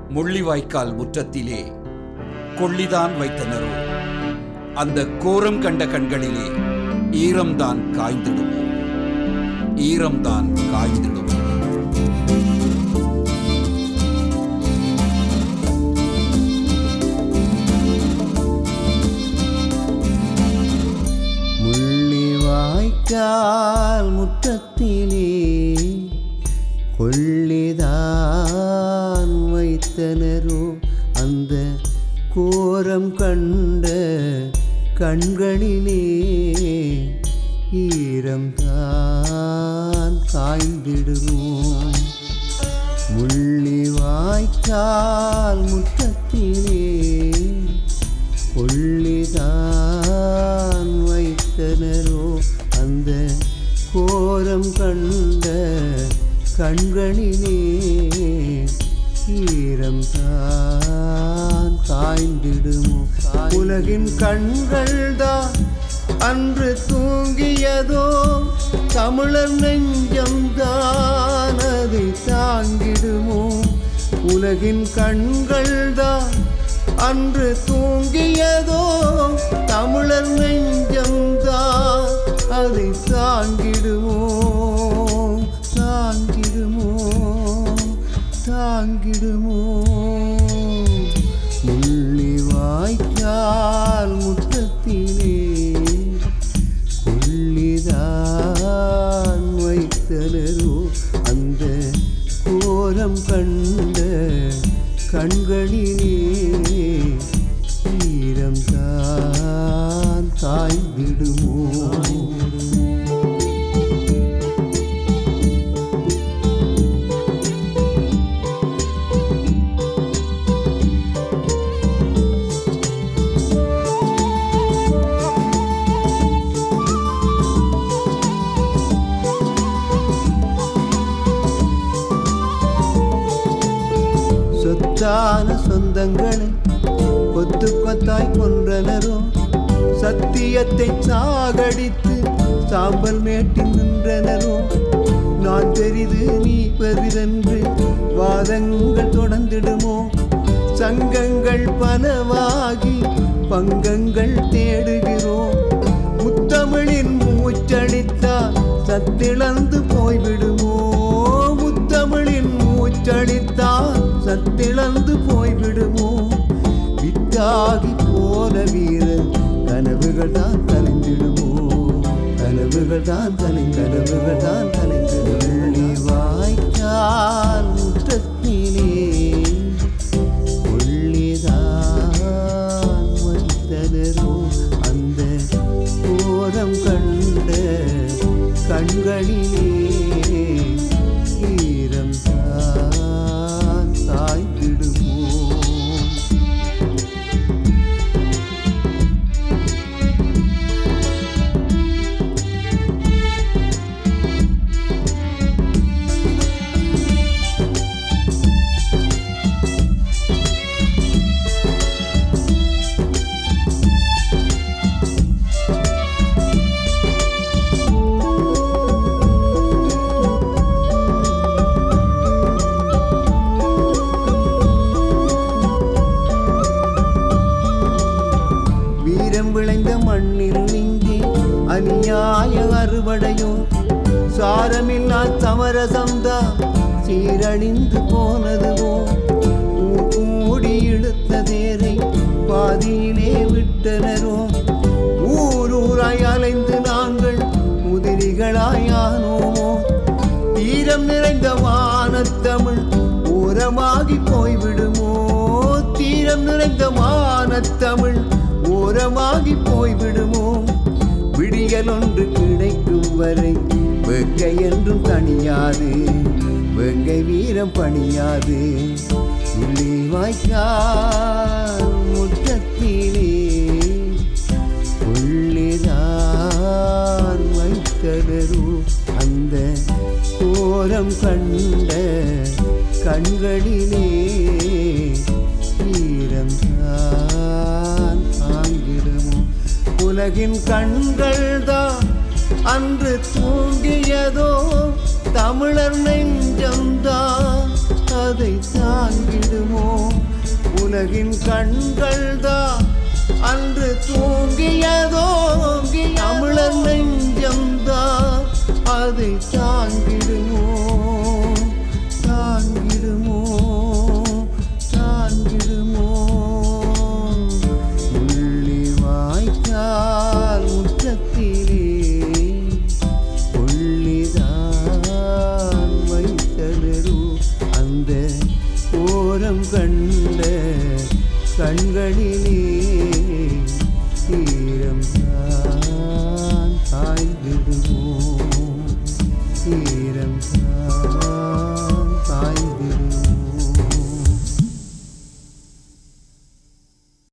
முள்ளிவாய்க்கால் முற்றத்திலே கொள்ளிதான் வைத்தனரோ அந்த கோரம் கண்ட கண்களிலே ஈரம்தான் காய்ந்திடுமோ ஈரம்தான் காய்ந்திடுமோ முள்ளிவாய்க்கால் முற்றத்திலே கொள்ளிதான் வைத்தனரோ அந்த கோரம் கண்ட கண்களிலே ஈரம்தான் காய்ந்திடுவோம் முள்ளிவாய்க்கால் முற்றத்திலே கொள்ளிதான் வைத்தனரோ அந்த கோரம் கண்ட கண்களிலே ஈரம்தான் காய்ந்திடுமோ உலகின் கண்கள்தான் அன்று தூங்கியதோ தமிழர் நெஞ்சம்தான் அதை தாங்கிடுமோ உலகின் கண்கள்தான் அன்று தூங்கியதோ தமிழர் நெஞ்சம்தான் அதை தாங்கிடுமோ தாங்கிடுமோ தாங்கிடுமோ முள்ளிவாய்க்கால் முற்றத்திலே கொள்ளிதான் வைத்தனரோ அந்த கோரம் கண்ட கண்களிலே ஈரம்தான் காய்ந்திடுமோ சொத்தான சொந்தங்களை கொத்து கொத்தாய் கொன்றனரோ சத்தியத்தை சாகடித்து சாம்பல் மேட்டில் நின்றனரோ நான் பெரிது நீ பெரிதென்று வாதங்கள் தொடர்ந்திடுமோ சங்கங்கள் பலவாகி பங்கங்கள் தேடுகிறோம் முத்தமிழின் மூச்சடித்தால் சத்திழந்து போய்விடுமோ முத்தமிழின் மூச்சடித்தால் சத்திழந்து போய்விடுமோ வித்தாகி போன வீரர் கனவுகள் தான் கலைந்திடுமோ கனவுகள் தான் கலை கனவுகள் தான் கலைந்திடுமோ வாய்க்கால் முற்றத்திலே கொள்ளிதான் வைத்தனரோ அந்த கோரம் கண்ட கண்களிலே ஈரம் தான் சாய்ந்திடுமோ வீரம் விளைந்த மண்ணில் இங்கே அநியாய அறுவடையோ சாரமில்லா சமரசம்தா சீரழிந்து போனதுவோ ஊர் கூடி இழுத்த தேரை பாதியிலே விட்டனரோ ஊர் ஊராய் அலைந்து நாங்கள் முதிரிகளாயானோமோ தீரம் நிறைந்த வானத்தமிழ் ஓரமாகி போய்விடுமோ தீரம் நிறைந்த வானத்தமிழ் ஓரமாகி போய்விடுமோ விடியல் ஒன்று கிடைக்கும் வரை வெங்கை என்றும் தணியாது வெங்கை வீரம் பணியாது உள்ளே வாய்க்கால் முற்றத்திலே உள்ளேதான் வைத்தனரோ அந்த கோரம் கண்ட கண்களிலே ஈரம்தான் தாங்கிடுமோ உலகின் கண்கள்தான் அன்று தூங்கியதோ தமிழர் நெஞ்சம்தான் அதை தாங்கிடுமோ உலகின் கண்கள் தான் அன்று தூங்கியதோ தமிழர் நெஞ்சம்தான் அதை தாங்கிடுமோ தாங்கிடுமோ தாங்கிடுமோ முள்ளி வாய்க்கால் முற்றத்திலே கொள்ளிதான் வைத்தனரு அந்த ஓரம் கண்ட கண்களிலே ஈரம்